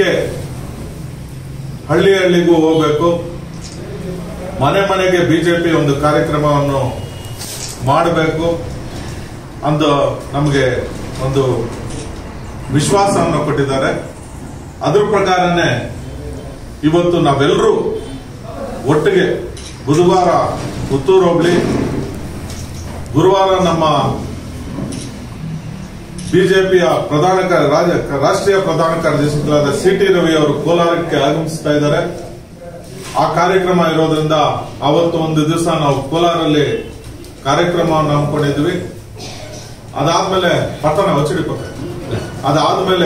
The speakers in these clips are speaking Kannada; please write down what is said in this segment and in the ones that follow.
ಗೆ ಹಳ್ಳಿ ಹಳ್ಳಿಗೂ ಹೋಗ್ಬೇಕು ಮನೆ ಮನೆಗೆ ಬಿಜೆಪಿ ಒಂದು ಕಾರ್ಯಕ್ರಮವನ್ನು ಮಾಡಬೇಕು ಅಂದು ನಮಗೆ ಒಂದು ವಿಶ್ವಾಸವನ್ನು ಕೊಟ್ಟಿದ್ದಾರೆ ಅದ್ರ ಪ್ರಕಾರನೇ ಇವತ್ತು ನಾವೆಲ್ಲರೂ ಒಟ್ಟಿಗೆ ಬುಧವಾರ ಪುತ್ತೂರು ಹೋಬಳಿ ಗುರುವಾರ ನಮ್ಮ ಬಿಜೆಪಿಯ ಪ್ರಧಾನ ಕ- ರಾಜ- ರಾಷ್ಟ್ರೀಯ ಪ್ರಧಾನ ಕಾರ್ಯದರ್ಶಿಗಳಾದ ಸಿ ಟಿ ರವಿ ಅವರು ಕೋಲಾರಕ್ಕೆ ಆಗಮಿಸ್ತಾ ಇದ್ದಾರೆ ಆ ಕಾರ್ಯಕ್ರಮ ಇರೋದ್ರಿಂದ ಅವತ್ತು ಒಂದು ದಿವಸ ನಾವು ಕೋಲಾರಲ್ಲಿ ಕಾರ್ಯಕ್ರಮವನ್ನು ಹಮ್ಮಿಕೊಂಡಿದ್ವಿ ಅದಾದ್ಮೇಲೆ ಪಟ್ಟಣ ಹೊಚ್ಚಡಿ ಪಕ್ಕ ಅದಾದ್ಮೇಲೆ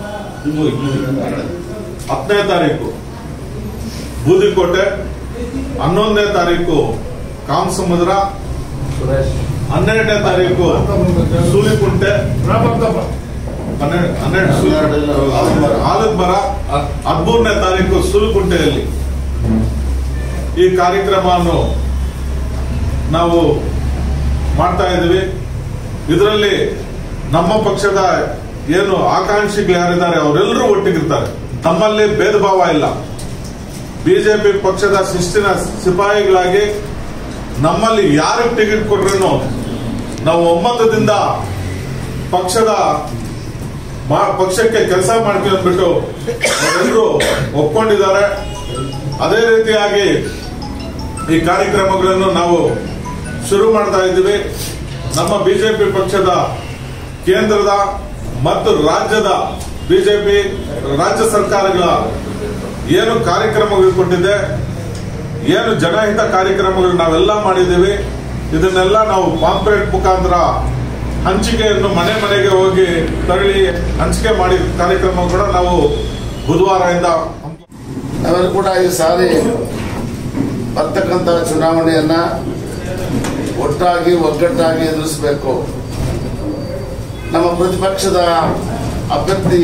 ಹತ್ತನೇ ತಾರೀಕು ಬೂದಿಕೋಟೆ ಹನ್ನೊಂದನೇ ತಾರೀಕು ಕಾಮಸಮುದ್ರ ಹನ್ನೆರಡನೇ ತಾರೀಕು ಸೂಲಿಕುಂಟೆ ಹನ್ನೆರಡು ಹನ್ನೆರಡು ಸೂಲಿ- ಆಲದ ಮರ ಹದಿಮೂರನೇ ತಾರೀಕು ಸೂಲಿಕುಂಟೆಯಲ್ಲಿ ಈ ಕಾರ್ಯಕ್ರಮವನ್ನು ನಾವು ಮಾಡ್ತಾ ಇದ್ದೀವಿ ಇದರಲ್ಲಿ ನಮ್ಮ ಪಕ್ಷದ ಏನು ಆಕಾಂಕ್ಷಿಗಳು ಯಾರಿದ್ದಾರೆ ಅವರೆಲ್ಲರೂ ಒಟ್ಟಿಗಿರ್ತಾರೆ ನಮ್ಮಲ್ಲಿ ಭೇದ ಭಾವ ಇಲ್ಲ ಬಿಜೆಪಿ ಪಕ್ಷದ ಶಿಸ್ತಿನ ಸಿಪಾಯಿಗಳಾಗಿ ನಮ್ಮಲ್ಲಿ ಯಾರಿಗೆ ಟಿಕೆಟ್ ಕೊಟ್ರು ನಾವು ಒಮ್ಮತದಿಂದ ಪಕ್ಷದ ಮಾ- ಪಕ್ಷಕ್ಕೆ ಕೆಲಸ ಮಾಡ್ತೀವಿ ಅಂದ್ಬಿಟ್ಟು ಅವರೆಲ್ಲರೂ ಒಪ್ಕೊಂಡಿದ್ದಾರೆ ಅದೇ ರೀತಿಯಾಗಿ ಈ ಕಾರ್ಯಕ್ರಮಗಳನ್ನು ನಾವು ಶುರು ಮಾಡ್ತಾ ಇದ್ದೀವಿ ನಮ್ಮ ಬಿಜೆಪಿ ಪಕ್ಷದ ಕೇಂದ್ರದ ಮತ್ತು ರಾಜ್ಯದ ಬಿಜೆಪಿ ರಾಜ್ಯ ಸರ್ಕಾರಗಳ ಏನು ಕಾರ್ಯಕ್ರಮಗಳು ಕೊಟ್ಟಿದೆ ಏನು ಜನಹಿತ ಕಾರ್ಯಕ್ರಮಗಳು ನಾವೆಲ್ಲ ಮಾಡಿದ್ದೀವಿ ಇದನ್ನೆಲ್ಲ ನಾವು ಪಾಂಪ್ಲೆಟ್ ಮುಖಾಂತರ ಹಂಚಿಕೆಯನ್ನು ಮನೆ ಮನೆಗೆ ಹೋಗಿ ತರಳಿ ಹಂಚಿಕೆ ಮಾಡಿ ಕಾರ್ಯಕ್ರಮ ಕೂಡ ನಾವು ಬುಧವಾರದಿಂದ ಹಮ್ಮಿ- ನಾವೆಲ್ಲ ಕೂಡ ಈ ಸಾರಿ ಬರ್ತಕ್ಕಂಥ ಚುನಾವಣೆಯನ್ನ ಒಟ್ಟಾಗಿ ಒಗ್ಗಟ್ಟಾಗಿ ಎದುರಿಸಬೇಕು ನಮ್ಮ ಪ್ರತಿಪಕ್ಷದ ಅಭ್ಯರ್ಥಿ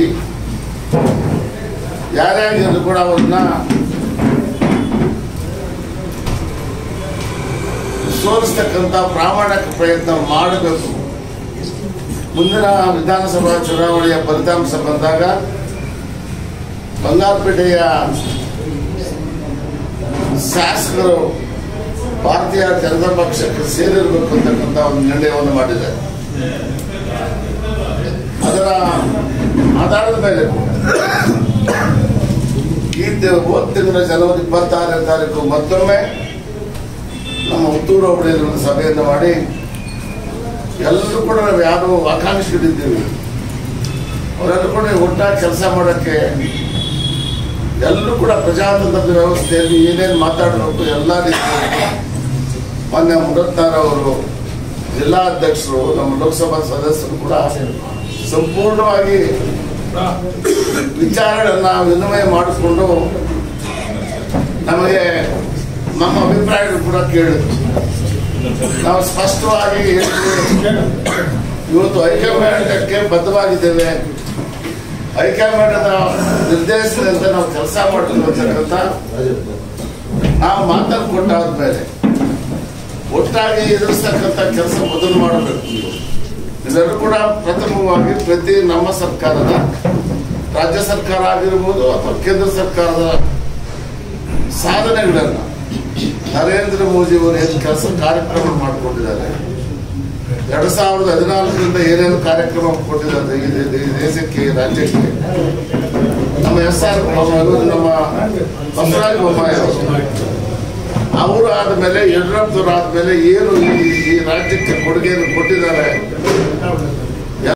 ಯಾರೇ ಆಗಿದ್ರು ಕೂಡ ಅವ್ರನ್ನ ಸೋಲಿಸ್ತಕ್ಕಂಥ ಪ್ರಾಮಾಣಿಕ ಪ್ರಯತ್ನ ಮಾಡಬೇಕು ಮುಂದಿನ ವಿಧಾನಸಭಾ ಚುನಾವಣೆಯ ಫಲಿತಾಂಶ ಬಂದಾಗ ಬಂಗಾರಪೇಟೆಯ ಶಾಸಕರು ಭಾರತೀಯ ಜನತಾ ಪಕ್ಷಕ್ಕೆ ಸೇರಿರಬೇಕು ಅಂತಕ್ಕಂಥ ಒಂದು ನಿರ್ಣಯವನ್ನು ಮಾಡಿದ್ದಾರೆ ಅದರ ಆಧಾರದ ಮೇಲೆ ಈ ತಿ- ಹೋದ ತಿಂಗಳ ಜನವರಿ ಇಪ್ಪತ್ತಾರನೇ ತಾರೀಕು ಮತ್ತೊಮ್ಮೆ ನಮ್ಮ ಉತ್ತೂರು ಹೋಬಳಿಯಲ್ಲಿ ಒಂದು ಸಭೆಯನ್ನು ಮಾಡಿ ಎಲ್ಲರೂ ಕೂಡ ನಾವು ಯಾರು ಆಕಾಂಕ್ಷಿಗಳಿದ್ದೀವಿ ಅವರೆಲ್ಲರೂ ಕೂಡ ಒಟ್ಟಾಗಿ ಕೆಲಸ ಮಾಡೋಕ್ಕೆ ಎಲ್ಲರೂ ಕೂಡ ಪ್ರಜಾತಂತ್ರದ ವ್ಯವಸ್ಥೆಯಲ್ಲಿ ಏನೇನು ಮಾತಾಡಬೇಕು ಎಲ್ಲ ರೀತಿಯಲ್ಲಿ ಮೊನ್ನೆ ಮುರತ್ನಾರ್ ಅವರು ಜಿಲ್ಲಾ ಅಧ್ಯಕ್ಷರು ನಮ್ಮ ಲೋಕಸಭಾ ಸದಸ್ಯರು ಕೂಡ ಸಂಪೂರ್ಣವಾಗಿ ವಿಚಾರಗಳನ್ನ ವಿನಿಮಯ ಮಾಡಿಕೊಂಡು ನಮಗೆ ನಮ್ಮ ಅಭಿಪ್ರಾಯಗಳು ಕೂಡ ಕೇಳಿದ್ರು ನಾವು ಸ್ಪಷ್ಟವಾಗಿ ಹೇಳಿದ್ವಿ ಇವತ್ತು ಹೈಕಮಾಂಡಕ್ಕೆ ಬದ್ಧವಾಗಿದ್ದೇವೆ ಹೈಕಮಾಂಡದ ನಿರ್ದೇಶನದಂತೆ ನಾವು ಕೆಲಸ ಮಾಡ್ತೀವಿ ಅಂತಕ್ಕಂಥ ನಾವು ಮಾತನ್ನು ಕೊಟ್ಟಾದ್ಮೇಲೆ ಒಟ್ಟಾಗಿ ಎದುರಿಸ್ತಕ್ಕಂಥ ಕೆಲಸ ಮೊದಲು ಮಾಡಬೇಕು ಇದೆಲ್ಲರೂ ಕೂಡ ಪ್ರಥಮವಾಗಿ ಪ್ರತಿ ನಮ್ಮ ಸರ್ಕಾರದ ರಾಜ್ಯ ಸರ್ಕಾರ ಆಗಿರ್ಬೋದು ಅಥವಾ ಕೇಂದ್ರ ಸರ್ಕಾರದ ಸಾಧನೆಗಳನ್ನ ನರೇಂದ್ರ ಮೋದಿ ಅವರು ಏನು ಕೆಲಸ ಕಾರ್ಯಕ್ರಮ ಮಾಡಿಕೊಂಡಿದ್ದಾರೆ ಎರಡ್ ಸಾವಿರದ ಹದಿನಾಲ್ಕರಿಂದ ಏನೇನು ಕಾರ್ಯಕ್ರಮ ಕೊಟ್ಟಿದ್ದಾರೆ ಈ ದೇ- ಈ ದೇಶಕ್ಕೆ ಈ ರಾಜ್ಯಕ್ಕೆ ನಮ್ಮ ಎಸ್ ಆರ್ ಬೊಮ್ಮಾಯಿ ನಮ್ಮ ಬಸವರಾಜ ಬೊಮ್ಮಾಯಿ ಅವರು ಅವರು ಆದ್ಮೇಲೆ ಯಡಿಯೂರಪ್ಪನವರು ಆದ್ಮೇಲೆ ಏನು ಈ ಈ ರಾಜ್ಯಕ್ಕೆ ಕೊಡುಗೆಯನ್ನು ಕೊಟ್ಟಿದ್ದಾರೆ